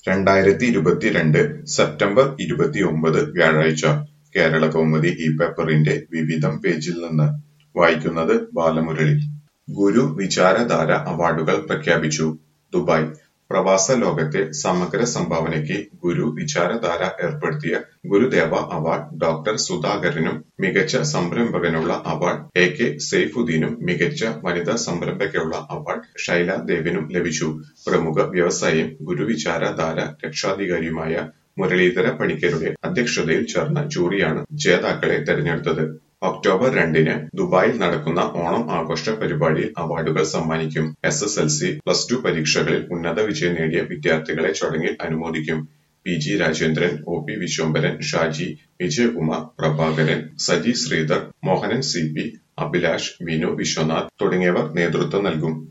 രണ്ടായിരത്തി ഇരുപത്തിരണ്ട് സെപ്റ്റംബർ ഇരുപത്തിയൊമ്പത് വ്യാഴാഴ്ച കേരളകൗമുദി ഈ പേപ്പറിന്റെ വിവിധം പേജിൽ നിന്ന് വായിക്കുന്നത് ബാലമുരളി. ഗുരു വിചാരധാര അവാർഡുകൾ പ്രഖ്യാപിച്ചു ദുബായ് പ്രവാസ ലോകത്തെ സമഗ്ര സംഭാവനയ്ക്ക് ഗുരു വിചാരധാര ഏർപ്പെടുത്തിയ ഗുരുദേവ അവാർഡ് ഡോക്ടർ സുധാകരനും മികച്ച സംരംഭകനുള്ള അവാർഡ് എ കെ സെയ്ഫുദ്ദീനും മികച്ച വനിതാ സംരംഭകയ്ക്കുള്ള അവാർഡ് ഷൈല ദേവിനും ലഭിച്ചു. പ്രമുഖ വ്യവസായിയും ഗുരുവിചാരധാര രക്ഷാധികാരിയുമായ മുരളീധര പണിക്കരുടെ അധ്യക്ഷതയിൽ ചേർന്ന ജൂറിയാണ് ജേതാക്കളെ തെരഞ്ഞെടുത്തത്. ഒക്ടോബർ രണ്ടിന് ദുബായിൽ നടക്കുന്ന ഓണം ആഘോഷ പരിപാടിയിൽ അവാർഡുകൾ സമ്മാനിക്കും. S S L C, plus two പരീക്ഷകളിൽ ഉന്നത വിജയം നേടിയ വിദ്യാർത്ഥികളെ ചടങ്ങിൽ അനുമോദിക്കും. P G Rajendran, O P Viswambharan, Shaji, Vijayakumar, Prabhakaran, Saji Sreedhar, Mohanan C P, Abhilash, Vinu Viswanath തുടങ്ങിയവർ നേതൃത്വം നൽകും.